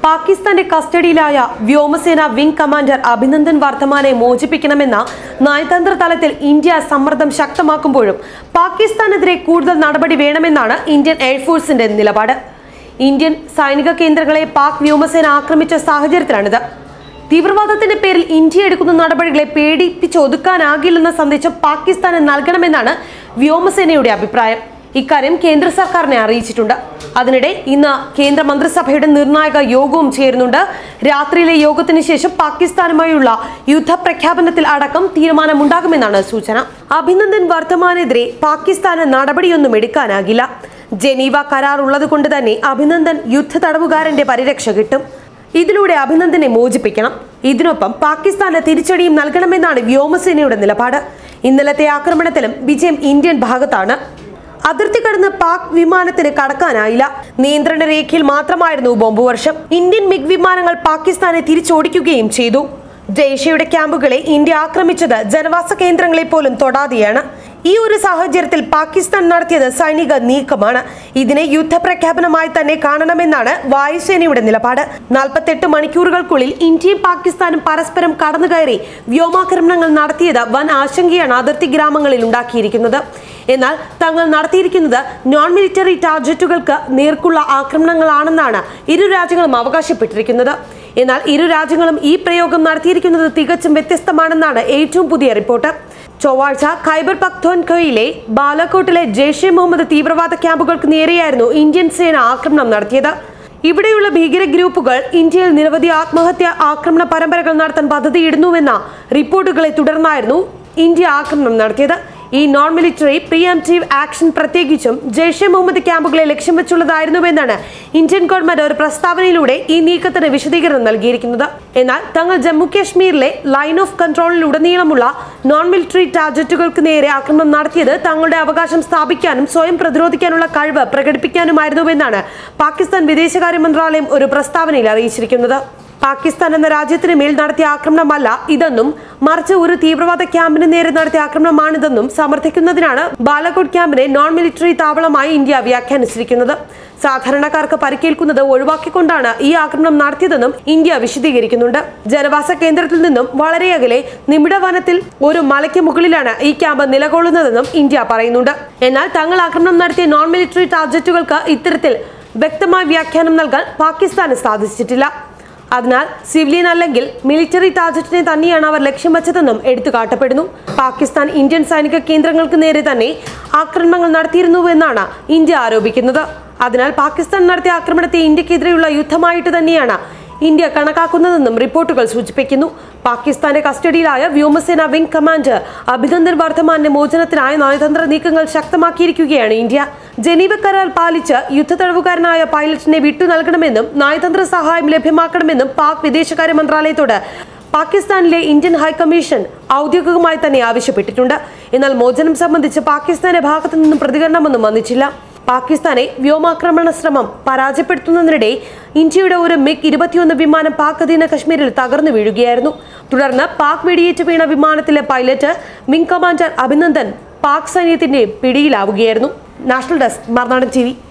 പാകിസ്ഥാന്റെ കസ്റ്റഡിയിലായ വ്യോമസേന വിംഗ് കമാൻഡർ അഭിനന്ദൻ വർദ്ധമാനെ മോചിപ്പിക്കണമെന്ന നയതന്ത്ര തലത്തിൽ ഇന്ത്യ സമ്മർദ്ദം ശക്തമാക്കുമ്പോഴും പാകിസ്ഥാനെതിരെ കൂടുതൽ നടപടി വേണമെന്നാണ് ഇന്ത്യൻ എയർഫോഴ്സിന്റെ നിലപാട് ഇന്ത്യൻ സൈനിക കേന്ദ്രങ്ങളെ പാക് വ്യോമസേന ആക്രമിച്ച സാഹചര്യത്തിലാണിത് തീവ്രവാദത്തിന്റെ പേരിൽ ഇന്ത്യ എടുക്കുന്ന നടപടികളെ പേടിപ്പിച്ചൊതുക്കാനാകില്ലെന്ന സന്ദേശം പാകിസ്ഥാന് നൽകണമെന്നാണ് വ്യോമസേനയുടെ അഭിപ്രായം ഇക്കാര്യം കേന്ദ്ര സർക്കാരിനെ അറിയിച്ചിട്ടുണ്ട് അതിനിടെ ഇന്ന് കേന്ദ്ര മന്ത്രിസഭയുടെ നിർണായക യോഗവും ചേരുന്നുണ്ട് രാത്രിയിലെ യോഗത്തിന് ശേഷം പാകിസ്ഥാനുമായുള്ള യുദ്ധപ്രഖ്യാപനത്തിൽ അടക്കം തീരുമാനമുണ്ടാകുമെന്നാണ് സൂചന അഭിനന്ദൻ വർദ്ധമാനെതിരെ പാകിസ്ഥാന് നടപടിയൊന്നും എടുക്കാനാകില്ല ജനീവ കരാർ ഉള്ളതുകൊണ്ട് തന്നെ അഭിനന്ദൻ യുദ്ധ തടവുകാരന്റെ പരിരക്ഷ കിട്ടും ഇതിലൂടെ അഭിനന്ദനെ മോചിപ്പിക്കണം ഇതിനൊപ്പം പാകിസ്ഥാന് തിരിച്ചടിയും നൽകണമെന്നാണ് വ്യോമസേനയുടെ നിലപാട് ഇന്നലത്തെ ആക്രമണത്തിലും വിജയം ഇന്ത്യൻ ഭാഗത്താണ് അതിർത്തി കടന്ന് പാക് വിമാനത്തിന് കടക്കാനായില്ല നിയന്ത്രണ രേഖയിൽ മാത്രമായിരുന്നു ബോംബ് വർഷം ഇന്ത്യൻ മിഗ് വിമാനങ്ങൾ പാകിസ്ഥാനെ തിരിച്ചോടിക്കുകയും ചെയ്തു ജയ്ഷയുടെ ക്യാമ്പുകളെ ഇന്ത്യ ആക്രമിച്ചത് ജനവാസ കേന്ദ്രങ്ങളെ പോലും തൊടാതെയാണ് ഈ ഒരു സാഹചര്യത്തിൽ പാകിസ്ഥാൻ നടത്തിയത് സൈനിക നീക്കമാണ് ഇതിനെ യുദ്ധപ്രഖ്യാപനമായി തന്നെ കാണണമെന്നാണ് വായുസേനയുടെ നിലപാട് നാൽപ്പത്തെട്ട് മണിക്കൂറുകൾക്കുള്ളിൽ ഇന്ത്യയും പാകിസ്ഥാനും പരസ്പരം കടന്നുകയറി വ്യോമാക്രമണങ്ങൾ നടത്തിയത് വൻ ആശങ്കയാണ് അതിർത്തി ഗ്രാമങ്ങളിൽ ഉണ്ടാക്കിയിരിക്കുന്നത് എന്നാൽ തങ്ങൾ നടത്തിയിരിക്കുന്നത് നോൺ മിലിറ്ററി ടാർജറ്റുകൾക്ക് നേർക്കുള്ള ആക്രമണങ്ങളാണെന്നാണ് ഇരു രാജ്യങ്ങളും അവകാശപ്പെട്ടിരിക്കുന്നത് എന്നാൽ ഇരു രാജ്യങ്ങളും ഈ പ്രയോഗം നടത്തിയിരിക്കുന്നത് തികച്ചും വ്യത്യസ്തമാണെന്നാണ് ഏറ്റവും പുതിയ റിപ്പോർട്ട് ചൊവ്വാഴ്ച ഖൈബർ പക്തോൻഖയിലെ ബാലക്കോട്ടിലെ ജെയ്ഷെ മുഹമ്മദ് തീവ്രവാദ ക്യാമ്പുകൾക്ക് നേരെയായിരുന്നു ഇന്ത്യൻ സേന ആക്രമണം നടത്തിയത് ഇവിടെയുള്ള ഭീകര ഗ്രൂപ്പുകൾ ഇന്ത്യയിൽ നിരവധി ആത്മഹത്യ ആക്രമണ പരമ്പരകൾ നടത്താൻ പദ്ധതിയിടുന്നുവെന്ന റിപ്പോർട്ടുകളെ തുടർന്നായിരുന്നു ഇന്ത്യ ആക്രമണം നടത്തിയത് ഈ നോൺ മിലിറ്ററി പ്രിയംറ്റീവ് ആക്ഷൻ പ്രത്യേകിച്ചും ജെയ്ഷെ മുഹമ്മദ് ക്യാമ്പുകളെ ലക്ഷ്യം വെച്ചുള്ളതായിരുന്നുവെന്നാണ് ഇന്ത്യൻ ഗവൺമെന്റ് ഒരു പ്രസ്താവനയിലൂടെ ഈ നീക്കത്തിന് വിശദീകരണം നൽകിയിരിക്കുന്നത് എന്നാൽ തങ്ങൾ ജമ്മു കാശ്മീരിലെ ലൈൻ ഓഫ് കൺട്രോളിലുടനീളമുള്ള നോൺ മിലിറ്ററി ടാർജറ്റുകൾക്ക് നേരെ ആക്രമണം നടത്തിയത് തങ്ങളുടെ അവകാശം സ്ഥാപിക്കാനും സ്വയം പ്രതിരോധിക്കാനുള്ള കഴിവ് പ്രകടിപ്പിക്കാനുമായിരുന്നുവെന്നാണ് പാകിസ്ഥാൻ വിദേശകാര്യ മന്ത്രാലയം ഒരു പ്രസ്താവനയിൽ അറിയിച്ചിരിക്കുന്നത് പാകിസ്ഥാൻ എന്ന രാജ്യത്തിന് മേൽ നടത്തിയ ആക്രമണമല്ല ഇതെന്നും മറിച്ച് ഒരു തീവ്രവാദ ക്യാമ്പിന് നേരെ നടത്തിയ ആക്രമണമാണിതെന്നും സമർത്ഥിക്കുന്നതിനാണ് ബാലക്കോട്ട് ക്യാമ്പിനെ നോൺ മിലിറ്ററി താവളമായി ഇന്ത്യ വ്യാഖ്യാനിച്ചിരിക്കുന്നത് സാധാരണക്കാർക്ക് പരിക്കേൽക്കുന്നത് ഒഴിവാക്കിക്കൊണ്ടാണ് ഈ ആക്രമണം നടത്തിയതെന്നും ഇന്ത്യ വിശദീകരിക്കുന്നുണ്ട് ജനവാസ കേന്ദ്രത്തിൽ നിന്നും വളരെ അകലെ നിമിഡ വനത്തിൽ ഒരു മലയ്ക്ക് മുകളിലാണ് ഈ ക്യാമ്പ് നിലകൊള്ളുന്നതെന്നും ഇന്ത്യ പറയുന്നുണ്ട് എന്നാൽ തങ്ങൾ ആക്രമണം നടത്തിയ നോൺ മിലിറ്ററി ടാർജറ്റുകൾക്ക് ഇത്തരത്തിൽ വ്യക്തമായ വ്യാഖ്യാനം നൽകാൻ പാകിസ്ഥാന് സാധിച്ചിട്ടില്ല അതിനാൽ സിവിലിയൻ അല്ലെങ്കിൽ മിലിറ്ററി ടാർജറ്റിനെ തന്നെയാണ് അവർ ലക്ഷ്യം വെച്ചതെന്നും എടുത്തു കാട്ടപ്പെടുന്നു പാകിസ്ഥാൻ ഇന്ത്യൻ സൈനിക കേന്ദ്രങ്ങൾക്ക് നേരെ തന്നെ ആക്രമണങ്ങൾ നടത്തിയിരുന്നുവെന്നാണ് ഇന്ത്യ ആരോപിക്കുന്നത് അതിനാൽ പാകിസ്ഥാൻ നടത്തിയ ആക്രമണത്തെ ഇന്ത്യക്കെതിരെയുള്ള യുദ്ധമായിട്ട് തന്നെയാണ് ഇന്ത്യ കണക്കാക്കുന്നതെന്നും റിപ്പോർട്ടുകൾ സൂചിപ്പിക്കുന്നു പാകിസ്ഥാന്റെ കസ്റ്റഡിയിലായ വ്യോമസേന വിംഗ് കമാൻഡർ അഭിനന്ദൻ വർദ്ധമാന്റെ മോചനത്തിനായ നയതന്ത്ര നീക്കങ്ങൾ ശക്തമാക്കിയിരിക്കുകയാണ് ഇന്ത്യ ജനീവ കരാർ പാലിച്ച് യുദ്ധ തടവുകാരനായ പൈലറ്റിനെ വിട്ടു നൽകണമെന്നും നയതന്ത്ര സഹായം ലഭ്യമാക്കണമെന്നും പാക് വിദേശകാര്യ മന്ത്രാലയത്തോട് പാകിസ്ഥാനിലെ ഇന്ത്യൻ ഹൈക്കമ്മീഷൻ ഔദ്യോഗികമായി തന്നെ ആവശ്യപ്പെട്ടിട്ടുണ്ട് എന്നാൽ മോചനം സംബന്ധിച്ച് പാകിസ്ഥാന്റെ ഭാഗത്തു നിന്നും പ്രതികരണമൊന്നും വന്നിട്ടില്ല പാകിസ്ഥാനെ വ്യോമാക്രമണ ശ്രമം പരാജയപ്പെടുത്തുന്നതിനിടെ ഇന്ത്യയുടെ ഒരു മിഗ് ഇരുപത്തിയൊന്ന് വിമാനം പാക് അധീന കശ്മീരിൽ തകർന്നു വീഴുകയായിരുന്നു തുടർന്ന് പാക് വെടിയേറ്റ് വീണ വിമാനത്തിലെ pilot wing commander Abhinandan Pak സൈന്യത്തിന്റെ പിടിയിലാവുകയായിരുന്നു നാഷണൽ ഡെസ്ക് മറുനാടൻ ടി